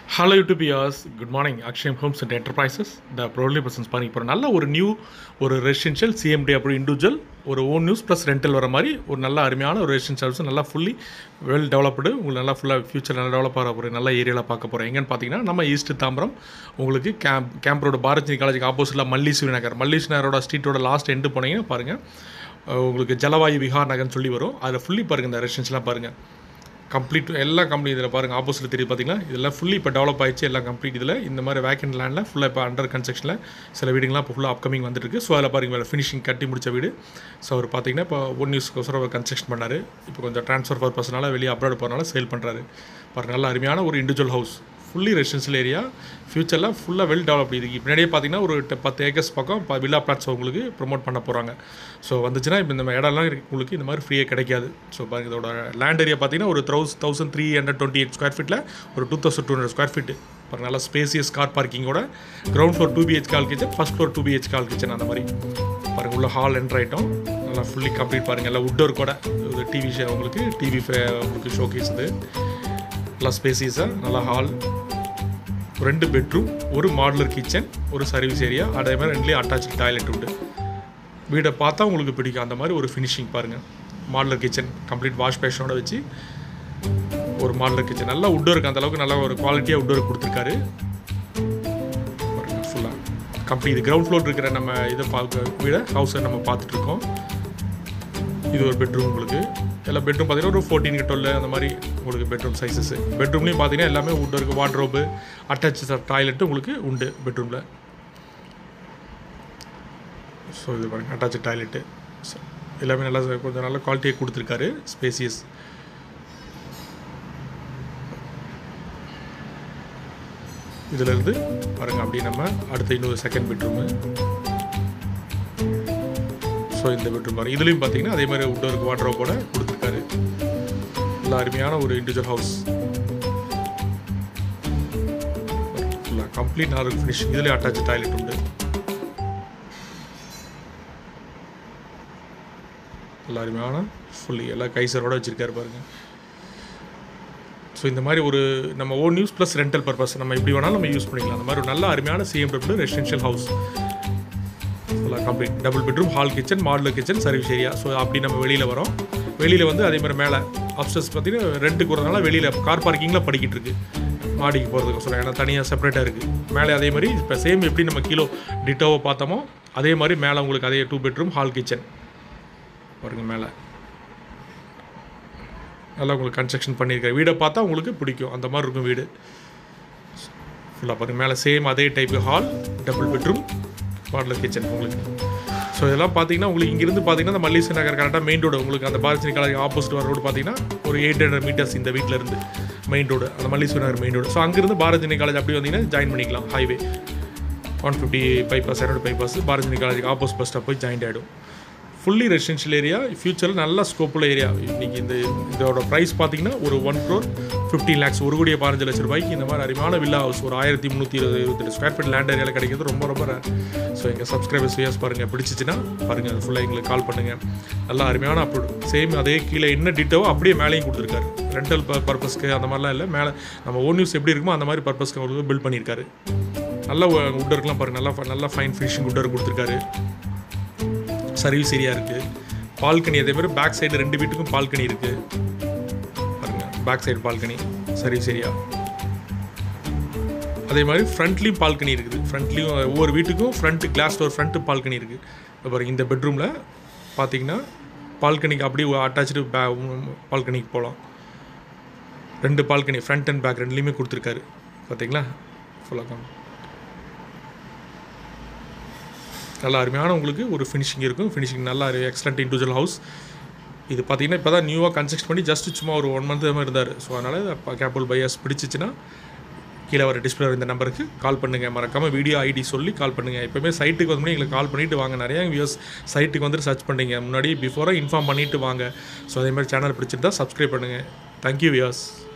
Hello YouTube யாஸ் good morning Akshayam Homes and Enterprises the proudly presents பண்ணி இப்போ நல்ல ஒரு நியூ ஒரு ரெசிடென்ஷியல் சிஎம்டி அப்படி இண்டிவிஜுவல் ஒரு ஓன் நியூஸ் ப்ளஸ் ரெண்டல் வர மாதிரி ஒரு நல்ல அருமையான ஒரு ரெசிடென்ஷியல் ஹவுஸ் நல்லா ஃபுல்லி வெல் டெவலப்டு உங்களுக்கு நல்லா ஃபுல்லாக ஃபியூச்சர் நல்லா டெவலப் ஆகிற ஒரு நல்ல ஏரியாவில் பார்க்க போகிறோம் எங்கன்னு பார்த்தீங்கன்னா நம்ம ஈஸ்ட் தாம்பரம் உங்களுக்கு கேம்ப் கேம்ப் ரோடு பாரதி காலேஜுக்கு ஆப்போசிட்டில் மல்லீஸ்வரி நகர் மல்லீஸ்வரி நகரோட ஸ்ட்ரீட்டோட லாஸ்ட் எண்டு போனீங்கன்னா பாருங்கள் அஹ் உங்களுக்கு ஜலவாயு விஹார் நகர்னு சொல்லி வரும் அதில் ஃபுல்லி பாருங்கள் இந்த ரெசிடென்ஸ்லாம் பாருங்கள் கம்ப்ளீட் எல்லா கம்ப்ளீட் இதில் பாருங்கள் ஆப்போசிட் தெரியுது பார்த்தீங்கன்னா இதெல்லாம் ஃபுல்லி இப்போ டெவலப் ஆயிடுச்சு எல்லாம் கம்ப்ளீட் இதில் இந்த மாதிரி வேக்கண்ட் லேண்டில் ஃபுல்லாக இப்போ அண்டர் கன்ஸ்ட்ரக்ஷனில் சில வீடுங்களாம் இப்போ ஃபுல்லாக அப்கமிங் வந்துருக்கு ஸோ அதில் பாருங்க மேலே ஃபினிஷிங் கட்டி முடிச்ச வீடு ஸோ அவர் பார்த்தீங்கன்னா இப்போ ஒன் நியூஸ்க்கோசரம் அவர் கன்ஸ்ட்ரக்ஷன் பண்ணார் இப்போ கொஞ்சம் ட்ரான்ஸ்ஃபர் பர்பஸ்னால வெளியே அப்ராட் போகிறனால சேல் பண்ணுறாரு பாருங்க நல்ல அருமையான ஒரு individual house fully residential area ஃபியூச்சரில் ஃபுல்லாக வெல் டெவலப் இதுக்கு முன்னாடியே பார்த்தீங்கன்னா ஒரு ட- பத்து ஏக்கர்ஸ் பக்கம் இப்போ வில்லா பிளாட்ஸ் உங்களுக்கு ப்ரொமோட் பண்ண போகிறாங்க ஸோ வந்துச்சுன்னா இப்போ இந்த மாதிரி இடம்லாம் இருக்கு- உங்களுக்கு இந்த மாதிரி ஃப்ரீயாக கிடைக்காது ஸோ பாருங்க இதோட லேண்ட் ஏரியா பார்த்தீங்கன்னா ஒரு தௌஸ் thousand three hundred twenty eight square ஃபீட்டில் ஒரு two thousand two hundred square feet பாருங்க நல்லா ஸ்பேசியஸ் கார் பார்க்கிங்கோட கிரவுண்ட் ஃப்ளோர் டூ பிஹெச் கால் kitchen first floor two BHK கால் கிச்சன் அந்த மாதிரி பாருங்க உள்ள ஹால் என்ட்ரு ஆகிட்டோம் நல்லா ஃபுல்லி கம்ப்ளீட் பாருங்க எல்லாம் உட் ஒர்க் கூட இது டிவி ஷோ உங்களுக்கு டிவி உங்களுக்கு ஷோகேஸ் இது நல்லா ஸ்பேசியஸாக நல்லா ஹால் ரெண்டு பெட்ரூம் ஒரு மாடுலர் கிச்சன் ஒரு சர்வீஸ் ஏரியா அதே மாதிரி ரெண்டுலேயும் அட்டாச் டாய்லெட் உண்டு வீடை பார்த்தா உங்களுக்கு பிடிக்கும் அந்த மாதிரி ஒரு ஃபினிஷிங் பாருங்கள் மாடுலர் கிச்சன் கம்ப்ளீட் வாஷ் பேஷனோட வச்சு ஒரு மாடுலர் கிச்சன் நல்லா உட் ஒர்க் அந்த அளவுக்கு நல்லா ஒரு குவாலிட்டியாக உட் ஒர்க் கொடுத்துருக்காரு பாருங்கள் ஃபுல்லாக கம்ப்ளீட் இது கிரவுண்ட் ஃப்ளோர் இருக்கிற நம்ம இதை பார்க்க வீடை ஹவுஸை நம்ம பார்த்துட்ருக்கோம் இது ஒரு பெட்ரூம் உங்களுக்கு எல்லா பெட்ரூம் பார்த்தீங்கன்னா ஒரு ஃபோர்டீன் டுவெல் அந்த மாதிரி உங்களுக்கு பெட்ரூம் சைஸஸ் பெட்ரூம்லேயும் பார்த்தீங்கன்னா எல்லாமே உட் இருக்குது வார்ட்ரோபு அட்டாச் டாய்லெட்டு உங்களுக்கு உண்டு பெட்ரூமில் ஸோ இது பாருங்க அட்டாச் டாய்லெட்டு எல்லாமே நல்லா கொஞ்சம் நல்ல குவாலிட்டியாக கொடுத்துருக்காரு ஸ்பேசியஸ் இதிலேருந்து பாருங்கள் அப்படியே நம்ம அடுத்த இன்னொரு செகண்ட் பெட்ரூமு ஸோ இந்த பெட்ரூம் பாருங்க இதுலேயும் பார்த்தீங்கன்னா அதே மாதிரி உட்டோருக்கு வாட்டர் கூட கொடுத்துருக்காரு நல்ல அருமையான ஒரு இண்டிவிஜுவல் ஹவுஸ் ஃபுல்லாக கம்ப்ளீட் நார்மல் ஃபினிஷ் இதுலேயும் அட்டாச் டாய்லெட் உண்டு நல்ல அருமையான ஃபுல்லி எல்லாம் கைசரோட வச்சுருக்காரு பாருங்க ஸோ இந்த மாதிரி ஒரு நம்ம own use plus rental purpose நம்ம எப்படி வேணாலும் நம்ம யூஸ் பண்ணிக்கலாம் அந்த மாதிரி ஒரு நல்ல அருமையான சிஎம்டபிள் ரெசிடென்ஷியல் ஹவுஸ் ஃபுல்லாக complete double bedroom hall kitchen modular kitchen service area so அப்படி நம்ம வெளியில் வரோம் வெளியில் வந்து அதே மாதிரி மேலே அப்சஸ் பார்த்தீங்கன்னா ரெண்டுக்கு வரதுனால வெளியில் கார் பார்க்கிங்கில் படிக்கிட்டு இருக்கு மாடிக்கு போகிறதுக்கு சொல்கிறேன் ஏன்னா தனியாக செப்பரேட்டாக இருக்குது மேலே அதே மாதிரி இப்போ சேம் எப்படி நம்ம கிலோ டிட்டோவை பார்த்தோமோ அதே மாதிரி மேலே உங்களுக்கு அதே டூ பெட்ரூம் ஹால் கிச்சன் பாருங்க மேலே நல்லா உங்களுக்கு கன்ஸ்ட்ரக்ஷன் பண்ணியிருக்காரு வீடை பார்த்தா உங்களுக்கு பிடிக்கும் அந்த மாதிரி இருக்கும் வீடு ஃபுல்லாக பாருங்க மேலே சேம் அதே type hall double bedroom modular kitchen உங்களுக்கு ஸோ இதெல்லாம் பார்த்தீங்கன்னா உங்களுக்கு இங்கிருந்து பார்த்தீங்கன்னா இந்த மல்லீஸ்வரி நகர் கரெக்டாக மெயின் ரோடு உங்களுக்கு அந்த பாரதினி காலேஜ் ஆப்போசிட் வர ரோடு பார்த்தீங்கன்னா ஒரு எயிட் ஹண்ட்ரட் மீட்டர்ஸ் இந்த வீட்டில் இருந்து மெயின் ரோடு அந்த Malleeswari Nagar main road so அங்கிருந்து பாரதினி காலேஜ் அப்படி வந்தீங்கன்னா ஜாயின் பண்ணிக்கலாம் ஹைவே ஒன் ஃபிஃப்டி பைபாஸ் இரநூறு பைபாஸ் பாரதினி காலேஜுக்கு ஆப்போசிட் பஸ் ஸ்டாப் போய் ஜாயின்ட் ஆகிடும் ஃபுல்லி ரெசிடென்ஷியல் ஏரியா ஃபியூச்சரில் நல்ல ஸ்கோப் உள்ள ஏரியா இன்றைக்கி இந்த இதோட ப்ரைஸ் பார்த்தீங்கன்னா ஒரு ஒன் க்ரோர் ஃபிஃப்டீன் லேக்ஸ் ஒரு கோடியே பதினஞ்சு லட்ச ரூபாய்க்கு இந்த மாதிரி அருமையான வில்லா ஹவுஸ் ஒரு ஆயிரத்தி முந்நூற்றி இருபது இருபத்தெட்டு ஸ்கொயர் ஃபீட் லேண்ட் ஏரியாவில் கிடைக்கிறது ரொம்ப ரொம்ப rare. ஸோ எங்கள் சப்ஸ்கிரைபர்ஸ் வியர்ஸ் பாருங்கள் பிடிச்சிச்சின்னா பாருங்கள் அது ஃபுல்லாக எங்களுக்கு கால் பண்ணுங்கள் நல்லா அருமையான அப்லோட் சேம் அதே கீழே என்ன டிட்டோவோ அப்படியே மேலேயும் கொடுத்துருக்காரு ரெண்டல் பர்பஸ்க்கு அந்த மாதிரிலாம் இல்லை மேலே நம்ம ஓன் நியூஸ் எப்படி இருக்குமோ அந்த மாதிரி பர்பஸ்க்கு அவங்களுக்கு பில்ட் பண்ணியிருக்காரு நல்ல உட்டருக்குலாம் பாருங்கள் நல்லா நல்லா ஃபைன் ஃபினிஷிங் உட்டர் கொடுத்துருக்காரு சர்வீஸ் ஏரியா இருக்குது பால்கனி அதே மாதிரி பேக் சைடு ரெண்டு வீட்டுக்கும் பால்கனி இருக்குது பாருங்க back side balcony service area அதே மாதிரி ஃப்ரண்ட்லேயும் பால்கனி இருக்குது ஃப்ரண்ட்லேயும் ஒவ்வொரு வீட்டுக்கும் front glass door front balcony இருக்குது இப்போ பாருங்க இந்த பெட்ரூமில் பார்த்தீங்கன்னா பால்கனிக்கு அப்படியே அட்டாச்சு பே பால்கனிக்கு போகலாம் ரெண்டு பால்கனி ஃப்ரண்ட் அண்ட் பேக் ரெண்டுலேயுமே கொடுத்துருக்காரு பார்த்தீங்களா ஃபுல்லாக நல்லா அருமையான உங்களுக்கு ஒரு ஃபினிஷிங் இருக்கும் ஃபினிஷிங் நல்லா எக்ஸலண்ட் இண்டிவிஜுவல் ஹவுஸ் இது பார்த்தீங்கன்னா இப்போ தான் நியூவாக கன்ஸ்ட்ரக்ட் பண்ணி ஜஸ்ட் சும்மா ஒரு ஒன் மந்த் மாதிரி இருந்தார் ஸோ அதனால் கேபிள் பையர்ஸ் பிடிச்சிச்சின்னா கீழே வர டிஸ்பிளே இந்த நம்பருக்கு கால் பண்ணுங்கள் மறக்காமல் வீடியோ ஐடி சொல்லி கால் பண்ணுங்கள் எப்போவுமே சைட்டுக்கு வந்து எங்களுக்கு கால் பண்ணிவிட்டு வாங்க நிறையா வியூஸ் சைட்டுக்கு வந்துட்டு சர்ச் பண்ணுறீங்க முன்னாடி பிஃபோராக இன்ஃபார்ம் பண்ணிவிட்டு வாங்க ஸோ அதே மாதிரி சேனல் பிடிச்சிருந்தா சப்ஸ்கிரைப் பண்ணுங்கள் தேங்க்யூ வியூஸ்